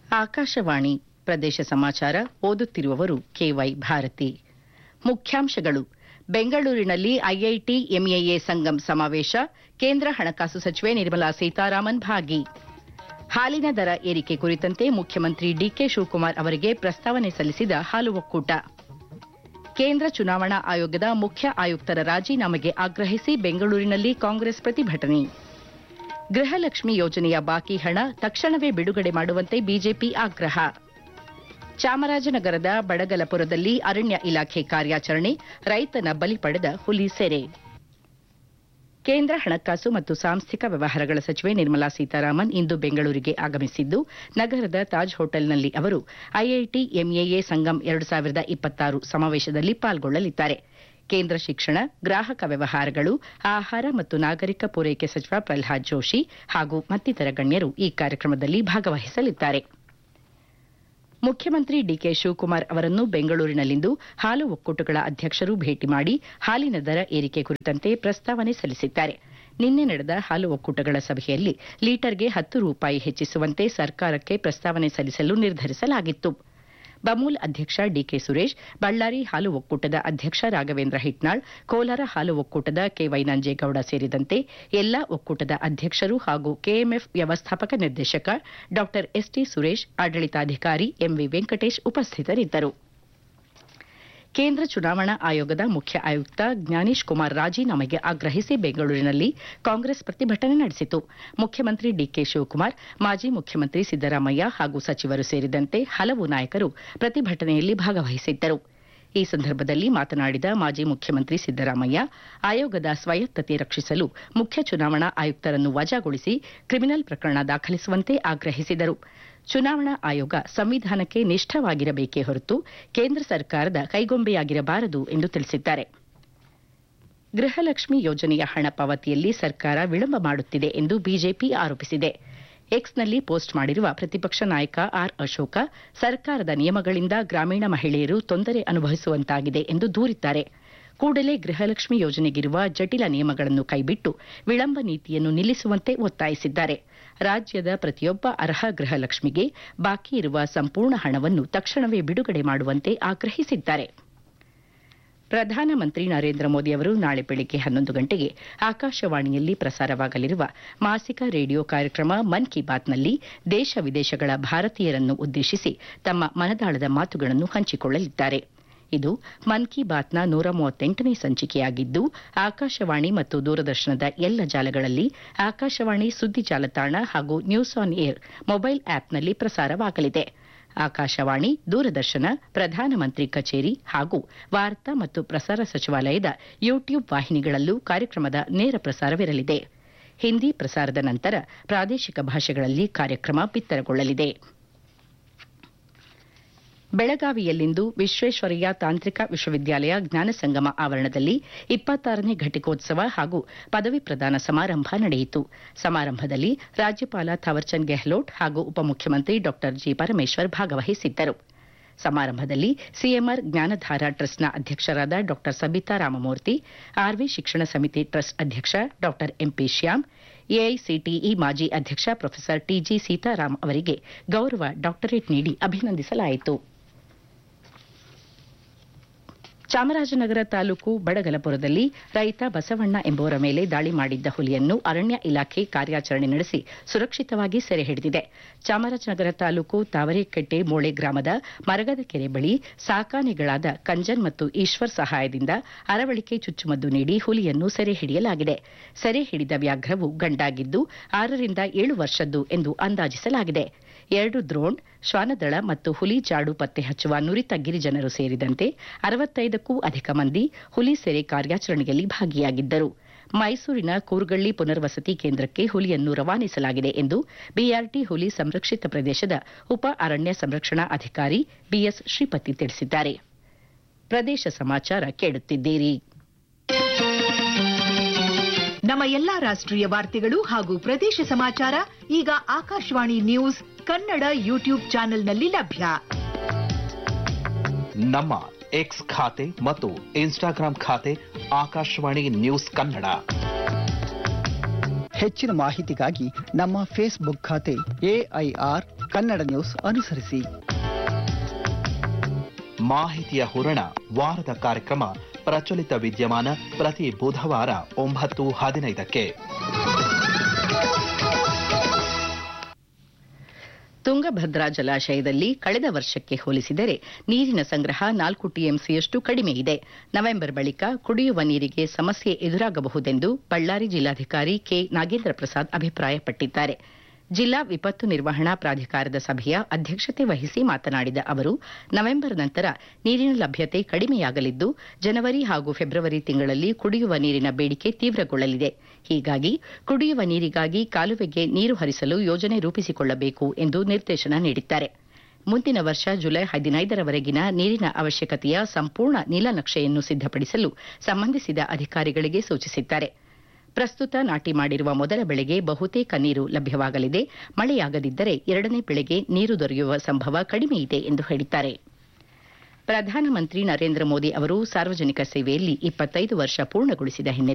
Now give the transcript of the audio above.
ಆಕಾಶವಾಣಿ ಪ್ರದೇಶ ಸಮಾಚಾರ ಓದುತ್ತಿರುವವರು ಕೆವೈ ಭಾರತಿ ಮುಖ್ಯಾಂಶಗಳು ಬೆಂಗಳೂರಿನಲ್ಲಿ ಐಐಟಿ ಎಂಎಎ ಸಂಗಮ್ ಸಮಾವೇಶ ಕೇಂದ್ರ ಹಣಕಾಸು ಸಚಿವೆ ನಿರ್ಮಲಾ ಸೀತಾರಾಮನ್ ಭಾಗಿ ಹಾಲಿನ ದರ ಏರಿಕೆ ಕುರಿತಂತೆ ಮುಖ್ಯಮಂತ್ರಿ ಡಿಕೆ ಶಿವಕುಮಾರ್ ಅವರಿಗೆ ಪ್ರಸ್ತಾವನೆ ಸಲ್ಲಿಸಿದ ಹಾಲು ಒಕ್ಕೂಟ ಕೇಂದ್ರ ಚುನಾವಣಾ ಆಯೋಗದ ಮುಖ್ಯ ಆಯುಕ್ತರ ರಾಜೀನಾಮೆಗೆ ಆಗ್ರಹಿಸಿ ಬೆಂಗಳೂರಿನಲ್ಲಿ ಕಾಂಗ್ರೆಸ್ ಪ್ರತಿಭಟನೆ ಗೃಹಲಕ್ಷ್ಮಿ ಯೋಜನೆಯ ಬಾಕಿ ಹಣ ತಕ್ಷಣವೇ ಬಿಡುಗಡೆ ಮಾಡುವಂತೆ ಬಿಜೆಪಿ ಆಗ್ರಹ ಚಾಮರಾಜನಗರದ ಬಡಗಲಪುರದಲ್ಲಿ ಅರಣ್ಯ ಇಲಾಖೆ ಕಾರ್ಯಾಚರಣೆ ರೈತನ ಬಲಿ ಪಡೆದ ಹುಲಿ ಸೆರೆ ಕೇಂದ್ರ ಹಣಕಾಸು ಮತ್ತು ಸಾಂಸ್ಥಿಕ ವ್ಯವಹಾರಗಳ ಸಚಿವೆ ನಿರ್ಮಲಾ ಸೀತಾರಾಮನ್ ಇಂದು ಬೆಂಗಳೂರಿಗೆ ಆಗಮಿಸಿದ್ದು ನಗರದ ತಾಜ್ ಹೋಟೆಲ್ನಲ್ಲಿ ಅವರು ಐಐಟಿ ಎಂಎಎ ಸಂಗಮ್ ಎರಡು ಸಾವಿರದ ಇಪ್ಪತ್ತಾರು ಸಮಾವೇಶದಲ್ಲಿ ಪಾಲ್ಗೊಳ್ಳಲಿದ್ದಾರೆ ಕೇಂದ್ರ ಶಿಕ್ಷಣ ಗ್ರಾಹಕ ವ್ಯವಹಾರಗಳು ಆಹಾರ ಮತ್ತು ನಾಗರಿಕ ಪೂರೈಕೆ ಸಚಿವ ಪ್ರಲ್ಹಾದ್ ಜೋಶಿ ಹಾಗೂ ಮತ್ತಿತರ ಗಣ್ಯರು ಈ ಕಾರ್ಯಕ್ರಮದಲ್ಲಿ ಭಾಗವಹಿಸಲಿದ್ದಾರೆ ಮುಖ್ಯಮಂತ್ರಿ ಡಿಕೆ ಶಿವಕುಮಾರ್ ಅವರನ್ನು ಬೆಂಗಳೂರಿನಲ್ಲಿಂದು ಹಾಲು ಒಕ್ಕೂಟಗಳ ಅಧ್ಯಕ್ಷರು ಭೇಟಿ ಮಾಡಿ ಹಾಲಿನ ದರ ಏರಿಕೆ ಕುರಿತಂತೆ ಪ್ರಸ್ತಾವನೆ ಸಲ್ಲಿಸಿದ್ದಾರೆ ನಿನ್ನೆ ನಡೆದ ಹಾಲು ಒಕ್ಕೂಟಗಳ ಸಭೆಯಲ್ಲಿ ಲೀಟರ್ಗೆ ಹತ್ತು ರೂಪಾಯಿ ಹೆಚ್ಚಿಸುವಂತೆ ಸರ್ಕಾರಕ್ಕೆ ಪ್ರಸ್ತಾವನೆ ಸಲ್ಲಿಸಲು ನಿರ್ಧರಿಸಲಾಗಿತ್ತು ಬಮೂಲ್ ಅಧ್ಯಕ್ಷ ಡಿಕೆ ಸುರೇಶ್ ಬಳ್ಳಾರಿ ಹಾಲು ಒಕ್ಕೂಟದ ಅಧ್ಯಕ್ಷ ರಾಘವೇಂದ್ರ ಹಿಟ್ನಾಳ್ ಕೋಲಾರ ಹಾಲು ಒಕ್ಕೂಟದ ಕೆವೈ ನಂಜೇಗೌಡ ಸೇರಿದಂತೆ ಎಲ್ಲಾ ಒಕ್ಕೂಟದ ಅಧ್ಯಕ್ಷರು ಹಾಗೂ ಕೆಎಂಎಫ್ ವ್ಯವಸ್ಥಾಪಕ ನಿರ್ದೇಶಕ ಡಾ ಎಸ್ಟಿ ಸುರೇಶ್ ಆಡಳಿತಾಧಿಕಾರಿ ಎಂವಿ ವೆಂಕಟೇಶ್ ಉಪಸ್ಥಿತರಿದ್ದರು ಕೇಂದ್ರ ಚುನಾವಣಾ ಆಯೋಗದ ಮುಖ್ಯ ಆಯುಕ್ತ ಜ್ಞಾನೇಶ್ ಕುಮಾರ್ ರಾಜೀನಾಮೆಗೆ ಆಗ್ರಹಿಸಿ ಬೆಂಗಳೂರಿನಲ್ಲಿ ಕಾಂಗ್ರೆಸ್ ಪ್ರತಿಭಟನೆ ನಡೆಸಿತು ಮುಖ್ಯಮಂತ್ರಿ ಡಿಕೆ ಶಿವಕುಮಾರ್ ಮಾಜಿ ಮುಖ್ಯಮಂತ್ರಿ ಸಿದ್ದರಾಮಯ್ಯ ಹಾಗೂ ಸಚಿವರು ಸೇರಿದಂತೆ ಹಲವು ನಾಯಕರು ಪ್ರತಿಭಟನೆಯಲ್ಲಿ ಭಾಗವಹಿಸಿದ್ದರು ಈ ಸಂದರ್ಭದಲ್ಲಿ ಮಾತನಾಡಿದ ಮಾಜಿ ಮುಖ್ಯಮಂತ್ರಿ ಸಿದ್ದರಾಮಯ್ಯ ಆಯೋಗದ ಸ್ವಾಯತ್ತತೆ ರಕ್ಷಿಸಲು ಮುಖ್ಯ ಚುನಾವಣಾ ಆಯುಕ್ತರನ್ನು ವಜಾಗೊಳಿಸಿ ಕ್ರಿಮಿನಲ್ ಪ್ರಕರಣ ದಾಖಲಿಸುವಂತೆ ಆಗ್ರಹಿಸಿದರು ಚುನಾವಣಾ ಆಯೋಗ ಸಂವಿಧಾನಕ್ಕೆ ನಿಷ್ಠವಾಗಿರಬೇಕೇ ಹೊರತು ಕೇಂದ್ರ ಸರ್ಕಾರದ ಕೈಗೊಂಬೆಯಾಗಿರಬಾರದು ಎಂದು ತಿಳಿಸಿದ್ದಾರೆ ಗೃಹಲಕ್ಷ್ಮಿ ಯೋಜನೆಯ ಹಣ ಪಾವತಿಯಲ್ಲಿ ಸರ್ಕಾರ ವಿಳಂಬ ಮಾಡುತ್ತಿದೆ ಎಂದು ಬಿಜೆಪಿ ಆರೋಪಿಸಿದೆ ಎಕ್ಸ್ನಲ್ಲಿ ಪೋಸ್ಟ್ ಮಾಡಿರುವ ಪ್ರತಿಪಕ್ಷ ನಾಯಕ ಆರ್ ಅಶೋಕ ಸರ್ಕಾರದ ನಿಯಮಗಳಿಂದ ಗ್ರಾಮೀಣ ಮಹಿಳೆಯರು ತೊಂದರೆ ಅನುಭವಿಸುವಂತಾಗಿದೆ ಎಂದು ದೂರಿದ್ದಾರೆ ಕೂಡಲೇ ಗೃಹಲಕ್ಷ್ಮಿ ಯೋಜನೆಗಿರುವ ಜಟಿಲ ನಿಯಮಗಳನ್ನು ಕೈಬಿಟ್ಟು ವಿಳಂಬ ನೀತಿಯನ್ನು ನಿಲ್ಲಿಸುವಂತೆ ಒತ್ತಾಯಿಸಿದ್ದಾರೆ ರಾಜ್ಯದ ಪ್ರತಿಯೊಬ್ಬ ಅರ್ಹ ಗೃಹಲಕ್ಷ್ಮಿಗೆ ಬಾಕಿ ಇರುವ ಸಂಪೂರ್ಣ ಹಣವನ್ನು ತಕ್ಷಣವೇ ಬಿಡುಗಡೆ ಮಾಡುವಂತೆ ಆಗ್ರಹಿಸಿದ್ದಾರೆ ಪ್ರಧಾನಮಂತ್ರಿ ನರೇಂದ್ರ ಮೋದಿ ಅವರು ನಾಳೆ ಬೆಳಗ್ಗೆ ಹನ್ನೊಂದು ಗಂಟೆಗೆ ಆಕಾಶವಾಣಿಯಲ್ಲಿ ಪ್ರಸಾರವಾಗಲಿರುವ ಮಾಸಿಕ ರೇಡಿಯೋ ಕಾರ್ಯಕ್ರಮ ಮನ್ ಕಿ ಬಾತ್ನಲ್ಲಿ ದೇಶ ವಿದೇಶಗಳ ಭಾರತೀಯರನ್ನು ಉದ್ದೇಶಿಸಿ ತಮ್ಮ ಮನದಾಳದ ಮಾತುಗಳನ್ನು ಹಂಚಿಕೊಳ್ಳಲಿದ್ದಾರೆ ಇದು ಮನ್ ಕಿ ಬಾತ್ನ ನೂರ ಮೂವತ್ತೆಂಟನೇ ಸಂಚಿಕೆಯಾಗಿದ್ದು ಆಕಾಶವಾಣಿ ಮತ್ತು ದೂರದರ್ಶನದ ಎಲ್ಲ ಜಾಲಗಳಲ್ಲಿ ಆಕಾಶವಾಣಿ ಸುದ್ದಿ ಜಾಲತಾಣ ಹಾಗೂ ನ್ಯೂಸ್ ಆನ್ ಏರ್ ಮೊಬೈಲ್ ಆಪ್ನಲ್ಲಿ ಪ್ರಸಾರವಾಗಲಿದೆ ಆಕಾಶವಾಣಿ ದೂರದರ್ಶನ ಪ್ರಧಾನಮಂತ್ರಿ ಕಚೇರಿ ಹಾಗೂ ವಾರ್ತಾ ಮತ್ತು ಪ್ರಸಾರ ಸಚಿವಾಲಯದ ಯೂಟ್ಯೂಬ್ ವಾಹಿನಿಗಳಲ್ಲೂ ಕಾರ್ಯಕ್ರಮದ ನೇರ ಪ್ರಸಾರವಿರಲಿದೆ ಹಿಂದಿ ಪ್ರಸಾರದ ನಂತರ ಪ್ರಾದೇಶಿಕ ಭಾಷೆಗಳಲ್ಲಿ ಕಾರ್ಯಕ್ರಮ ಬಿತ್ತರಗೊಳ್ಳಲಿದೆ ಬೆಳಗಾವಿಯಲ್ಲಿಂದು ವಿಶ್ವೇಶ್ವರಯ್ಯ ತಾಂತ್ರಿಕ ವಿಶ್ವವಿದ್ಯಾಲಯ ಜ್ಞಾನ ಸಂಗಮ ಆವರಣದಲ್ಲಿ ಇಪ್ಪತ್ತಾರನೇ ಘಟಿಕೋತ್ಸವ ಹಾಗೂ ಪದವಿ ಪ್ರದಾನ ಸಮಾರಂಭ ನಡೆಯಿತು ಸಮಾರಂಭದಲ್ಲಿ ರಾಜ್ಯಪಾಲ ಥಾವರ್ಚಂದ್ ಗೆಹ್ಲೋಟ್ ಹಾಗೂ ಉಪಮುಖ್ಯಮಂತ್ರಿ ಡಾ ಜಿ ಪರಮೇಶ್ವರ್ ಭಾಗವಹಿಸಿದ್ದರು ಸಮಾರಂಭದಲ್ಲಿ ಸಿಎಂಆರ್ ಜ್ಞಾನಧಾರ ಟ್ರಸ್ಟ್ನ ಅಧ್ಯಕ್ಷರಾದ ಡಾ ಸಬಿತಾ ರಾಮಮೂರ್ತಿ ಆರ್ವಿ ಶಿಕ್ಷಣ ಸಮಿತಿ ಟ್ರಸ್ಟ್ ಅಧ್ಯಕ್ಷ ಡಾ ಎಂಪಿ ಶ್ಯಾಮ್ ಎಐಸಿಟಿಇ ಮಾಜಿ ಅಧ್ಯಕ್ಷ ಪ್ರೊಫೆಸರ್ ಟಿಜಿ ಸೀತಾರಾಮ್ ಅವರಿಗೆ ಗೌರವ ಡಾಕ್ಟರೇಟ್ ನೀಡಿ ಅಭಿನಂದಿಸಲಾಯಿತು ಚಾಮರಾಜನಗರ ತಾಲೂಕು ಬಡಗಲಪುರದಲ್ಲಿ ರೈತ ಬಸವಣ್ಣ ಎಂಬುವರ ಮೇಲೆ ದಾಳಿ ಮಾಡಿದ್ದ ಹುಲಿಯನ್ನು ಅರಣ್ಯ ಇಲಾಖೆ ಕಾರ್ಯಾಚರಣೆ ನಡೆಸಿ ಸುರಕ್ಷಿತವಾಗಿ ಸೆರೆ ಹಿಡಿದಿದೆ ಚಾಮರಾಜನಗರ ತಾಲೂಕು ತಾವರೆಕಟ್ಟೆ ಮೋಳೆ ಗ್ರಾಮದ ಮರಗದ ಕೆರೆ ಬಳಿ ಸಾಕಾನೆಗಳಾದ ಕಂಜನ್ ಮತ್ತು ಈಶ್ವರ್ ಸಹಾಯದಿಂದ ಅರವಳಿಕೆ ಚುಚ್ಚುಮದ್ದು ನೀಡಿ ಹುಲಿಯನ್ನು ಸೆರೆ ಹಿಡಿಯಲಾಗಿದೆ ಸೆರೆ ಹಿಡಿದ ವ್ಯಾಘ್ರವು ಗಂಡಾಗಿದ್ದು ಆರರಿಂದ ಏಳು ವರ್ಷದ್ದು ಎಂದು ಅಂದಾಜಿಸಲಾಗಿದೆ ಎರಡು ದ್ರೋಣ್ ಶ್ವಾನದಳ ಮತ್ತು ಹುಲಿ ಜಾಡು ಪತ್ತೆ ಹಚ್ಚುವ ನುರಿತ ಗಿರಿಜನರು ಸೇರಿದಂತೆ ಅರವತ್ತೈದಕ್ಕೂ ಅಧಿಕ ಮಂದಿ ಹುಲಿ ಸೆರೆ ಕಾರ್ಯಾಚರಣೆಯಲ್ಲಿ ಭಾಗಿಯಾಗಿದ್ದರು ಮೈಸೂರಿನ ಕೂರ್ಗಳ್ಳಿ ಪುನರ್ವಸತಿ ಕೇಂದ್ರಕ್ಕೆ ಹುಲಿಯನ್ನು ರವಾನಿಸಲಾಗಿದೆ ಎಂದು ಬಿಆರ್ಟಿ ಹುಲಿ ಸಂರಕ್ಷಿತ ಪ್ರದೇಶದ ಉಪ ಅರಣ್ಯ ಸಂರಕ್ಷಣಾ ಅಧಿಕಾರಿ ಬಿಎಸ್ ಶ್ರೀಪತಿ ತಿಳಿಸಿದ್ದಾರೆ ಪ್ರದೇಶ ಸಮಾಚಾರ ಕೇಳುತ್ತಿದ್ದೀರಿ ನಮ್ಮ ಎಲ್ಲಾ ರಾಷ್ಟ್ರೀಯ ವಾರ್ತೆಗಳು ಹಾಗೂ ಪ್ರದೇಶ ಸಮಾಚಾರ ಈಗ ಆಕಾಶವಾಣಿ ನ್ಯೂಸ್ ಕನ್ನಡ ಯೂಟ್ಯೂಬ್ ಚಾನೆಲ್ನಲ್ಲಿ ಲಭ್ಯ ನಮ್ಮ ಎಕ್ಸ್ ಖಾತೆ ಮತ್ತು ಇನ್ಸ್ಟಾಗ್ರಾಂ ಖಾತೆ ಆಕಾಶವಾಣಿ ನ್ಯೂಸ್ ಕನ್ನಡ ಹೆಚ್ಚಿನ ಮಾಹಿತಿಗಾಗಿ ನಮ್ಮ ಫೇಸ್ಬುಕ್ ಖಾತೆ ಎಐಆರ್ ಕನ್ನಡ ನ್ಯೂಸ್ ಅನುಸರಿಸಿ ಮಾಹಿತಿಯ ಹೂರಣ ವಾರದ ಕಾರ್ಯಕ್ರಮ ಪ್ರಚಲಿತ ವಿದ್ಯಮಾನ ಪ್ರತಿ ಬುಧವಾರ ಒಂಬತ್ತು ಹದಿನೈದಕ್ಕೆ ತುಂಗಭದ್ರಾ ಜಲಾಶಯದಲ್ಲಿ ಕಳೆದ ವರ್ಷಕ್ಕೆ ಹೋಲಿಸಿದರೆ ನೀರಿನ ಸಂಗ್ರಹ ನಾಲ್ಕು ಟಿಎಂಸಿಯಷ್ಟು ಕಡಿಮೆ ಇದೆ ನವೆಂಬರ್ ಬಳಿಕ ಕುಡಿಯುವ ನೀರಿಗೆ ಸಮಸ್ಯೆ ಎದುರಾಗಬಹುದೆಂದು ಬಳ್ಳಾರಿ ಜಿಲ್ಲಾಧಿಕಾರಿ ಕೆ ನಾಗೇಂದ್ರ ಪ್ರಸಾದ್ ಅಭಿಪ್ರಾಯಪಟ್ಟಿದ್ದಾರೆ ಜಿಲ್ಲಾ ವಿಪತ್ತು ನಿರ್ವಹಣಾ ಪ್ರಾಧಿಕಾರದ ಸಭೆಯ ಅಧ್ಯಕ್ಷತೆ ವಹಿಸಿ ಮಾತನಾಡಿದ ಅವರು ನವೆಂಬರ್ ನಂತರ ನೀರಿನ ಲಭ್ಯತೆ ಕಡಿಮೆಯಾಗಲಿದ್ದು ಜನವರಿ ಹಾಗೂ ಫೆಬ್ರವರಿ ತಿಂಗಳಲ್ಲಿ ಕುಡಿಯುವ ನೀರಿನ ಬೇಡಿಕೆ ತೀವ್ರಗೊಳ್ಳಲಿದೆ ಹೀಗಾಗಿ ಕುಡಿಯುವ ನೀರಿಗಾಗಿ ಕಾಲುವೆಗೆ ನೀರು ಹರಿಸಲು ಯೋಜನೆ ರೂಪಿಸಿಕೊಳ್ಳಬೇಕು ಎಂದು ನಿರ್ದೇಶನ ನೀಡಿದ್ದಾರೆ ಮುಂದಿನ ವರ್ಷ ಜುಲೈ ಹದಿನೈದರವರೆಗಿನ ನೀರಿನ ಅವಶ್ಯಕತೆಯ ಸಂಪೂರ್ಣ ನೀಲನಕ್ಷೆಯನ್ನು ಸಿದ್ದಪಡಿಸಲು ಸಂಬಂಧಿಸಿದ ಅಧಿಕಾರಿಗಳಿಗೆ ಸೂಚಿಸಿದ್ದಾರೆ ಪ್ರಸ್ತುತ ನಾಟಿ ಮಾಡಿರುವ ಮೊದಲ ಬೆಳೆಗೆ ಬಹುತೇಕ ನೀರು ಲಭ್ಯವಾಗಲಿದೆ ಮಳೆಯಾಗದಿದ್ದರೆ ಎರಡನೇ ಬೆಳೆಗೆ ನೀರು ದೊರೆಯುವ ಸಂಭವ ಕಡಿಮೆ ಇದೆ ಎಂದು ಹೇಳಿದ್ದಾರೆ ಪ್ರಧಾನಮಂತ್ರಿ ನರೇಂದ್ರ ಮೋದಿ ಅವರು ಸಾರ್ವಜನಿಕ ಸೇವೆಯಲ್ಲಿ ಇಪ್ಪತ್ತೈದು ವರ್ಷ ಪೂರ್ಣಗೊಳಿಸಿದ ಹಿನ್ನೆಲೆ